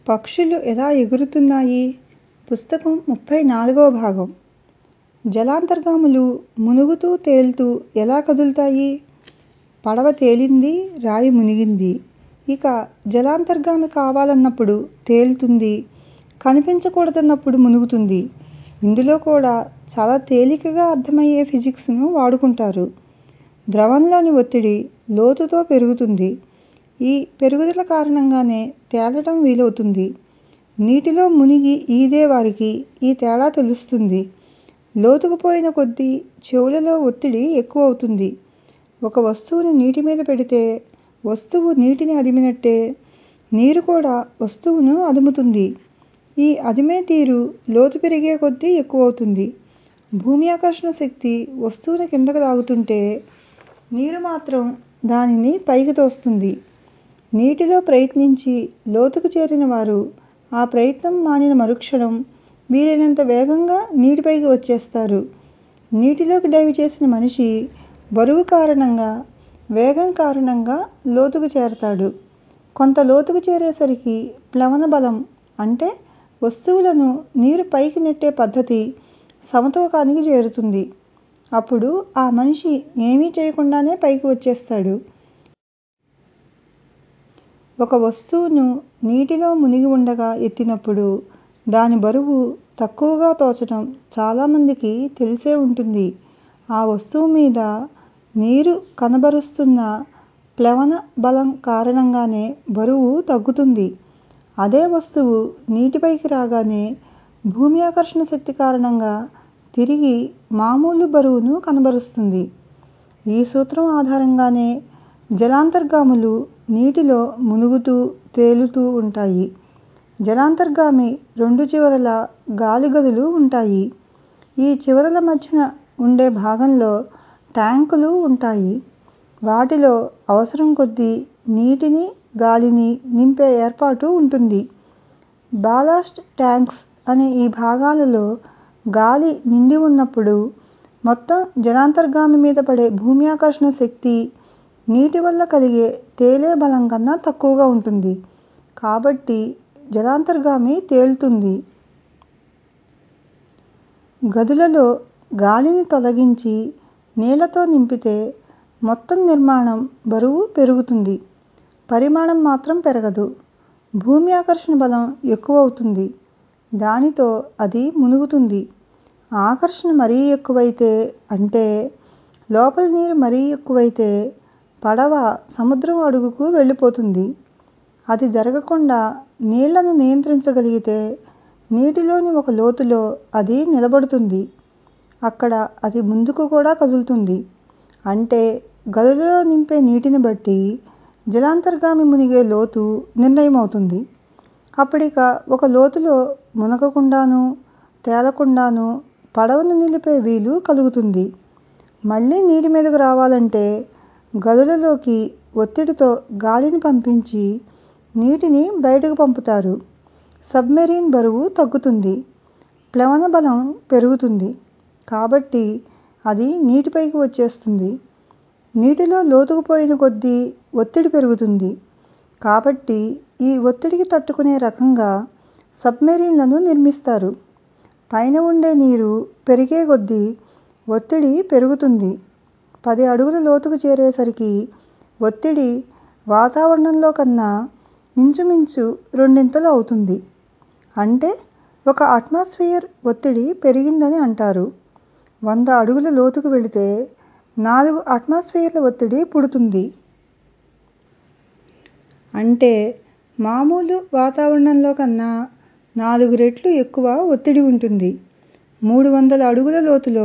పక్షులు ఎలా ఎగురుతున్నాయి పుస్తకం ముప్పై నాలుగవ భాగం జలాంతర్గాములు మునుగుతూ తేలుతూ ఎలా కదులుతాయి పడవ తేలింది రాయి మునిగింది ఇక జలాంతర్గామి కావాలన్నప్పుడు తేలుతుంది కనిపించకూడదన్నప్పుడు మునుగుతుంది ఇందులో కూడా చాలా తేలికగా అర్థమయ్యే ఫిజిక్స్ను వాడుకుంటారు ద్రవంలోని ఒత్తిడి లోతుతో పెరుగుతుంది ఈ పెరుగుదల కారణంగానే తేలడం వీలవుతుంది నీటిలో మునిగి ఈదే వారికి ఈ తేడా తెలుస్తుంది లోతుకు పోయిన కొద్దీ చెవులలో ఒత్తిడి ఎక్కువవుతుంది ఒక వస్తువును నీటి మీద పెడితే వస్తువు నీటిని అదిమినట్టే నీరు కూడా వస్తువును అదుముతుంది ఈ అదిమే తీరు లోతు పెరిగే కొద్దీ ఎక్కువవుతుంది భూమి ఆకర్షణ శక్తి వస్తువును కిందకు లాగుతుంటే నీరు మాత్రం దానిని పైకి తోస్తుంది నీటిలో ప్రయత్నించి లోతుకు చేరిన వారు ఆ ప్రయత్నం మానిన మరుక్షణం వీలైనంత వేగంగా నీటిపైకి వచ్చేస్తారు నీటిలోకి డైవ్ చేసిన మనిషి బరువు కారణంగా వేగం కారణంగా లోతుకు చేరతాడు కొంత లోతుకు చేరేసరికి ప్లవన బలం అంటే వస్తువులను నీరు పైకి నెట్టే పద్ధతి సమతూకానికి చేరుతుంది అప్పుడు ఆ మనిషి ఏమీ చేయకుండానే పైకి వచ్చేస్తాడు ఒక వస్తువును నీటిలో మునిగి ఉండగా ఎత్తినప్పుడు దాని బరువు తక్కువగా తోచటం చాలామందికి తెలిసే ఉంటుంది ఆ వస్తువు మీద నీరు కనబరుస్తున్న ప్లవన బలం కారణంగానే బరువు తగ్గుతుంది అదే వస్తువు నీటిపైకి రాగానే భూమి ఆకర్షణ శక్తి కారణంగా తిరిగి మామూలు బరువును కనబరుస్తుంది ఈ సూత్రం ఆధారంగానే జలాంతర్గాములు నీటిలో మునుగుతూ తేలుతూ ఉంటాయి జలాంతర్గామి రెండు చివరలా గాలి గదులు ఉంటాయి ఈ చివరల మధ్యన ఉండే భాగంలో ట్యాంకులు ఉంటాయి వాటిలో అవసరం కొద్దీ నీటిని గాలిని నింపే ఏర్పాటు ఉంటుంది బాలాస్ట్ ట్యాంక్స్ అనే ఈ భాగాలలో గాలి నిండి ఉన్నప్పుడు మొత్తం జలాంతర్గామి మీద పడే భూమి ఆకర్షణ శక్తి నీటి వల్ల కలిగే తేలే బలం కన్నా తక్కువగా ఉంటుంది కాబట్టి జలాంతర్గామి తేలుతుంది గదులలో గాలిని తొలగించి నీళ్ళతో నింపితే మొత్తం నిర్మాణం బరువు పెరుగుతుంది పరిమాణం మాత్రం పెరగదు భూమి ఆకర్షణ బలం ఎక్కువవుతుంది దానితో అది మునుగుతుంది ఆకర్షణ మరీ ఎక్కువైతే అంటే లోపలి నీరు మరీ ఎక్కువైతే పడవ సముద్రం అడుగుకు వెళ్ళిపోతుంది అది జరగకుండా నీళ్ళను నియంత్రించగలిగితే నీటిలోని ఒక లోతులో అది నిలబడుతుంది అక్కడ అది ముందుకు కూడా కదులుతుంది అంటే గదులలో నింపే నీటిని బట్టి జలాంతర్గామి మునిగే లోతు నిర్ణయమవుతుంది అప్పుడిక ఒక లోతులో మునగకుండానూ తేలకుండానూ పడవను నిలిపే వీలు కలుగుతుంది మళ్ళీ నీటి మీదకు రావాలంటే గదులలోకి ఒత్తిడితో గాలిని పంపించి నీటిని బయటకు పంపుతారు సబ్మెరీన్ బరువు తగ్గుతుంది ప్లవన బలం పెరుగుతుంది కాబట్టి అది నీటిపైకి వచ్చేస్తుంది నీటిలో లోతుకు పోయిన కొద్దీ ఒత్తిడి పెరుగుతుంది కాబట్టి ఈ ఒత్తిడికి తట్టుకునే రకంగా సబ్మెరీన్లను నిర్మిస్తారు పైన ఉండే నీరు పెరిగే కొద్దీ ఒత్తిడి పెరుగుతుంది పది అడుగుల లోతుకు చేరేసరికి ఒత్తిడి వాతావరణంలో కన్నా ఇంచుమించు రెండింతలు అవుతుంది అంటే ఒక అట్మాస్ఫియర్ ఒత్తిడి పెరిగిందని అంటారు వంద అడుగుల లోతుకు వెళితే నాలుగు అట్మాస్ఫియర్ల ఒత్తిడి పుడుతుంది అంటే మామూలు వాతావరణంలో కన్నా నాలుగు రెట్లు ఎక్కువ ఒత్తిడి ఉంటుంది మూడు వందల అడుగుల లోతులో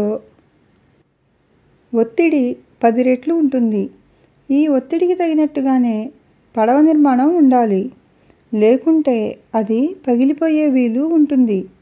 ఒత్తిడి పది రెట్లు ఉంటుంది ఈ ఒత్తిడికి తగినట్టుగానే పడవ నిర్మాణం ఉండాలి లేకుంటే అది పగిలిపోయే వీలు ఉంటుంది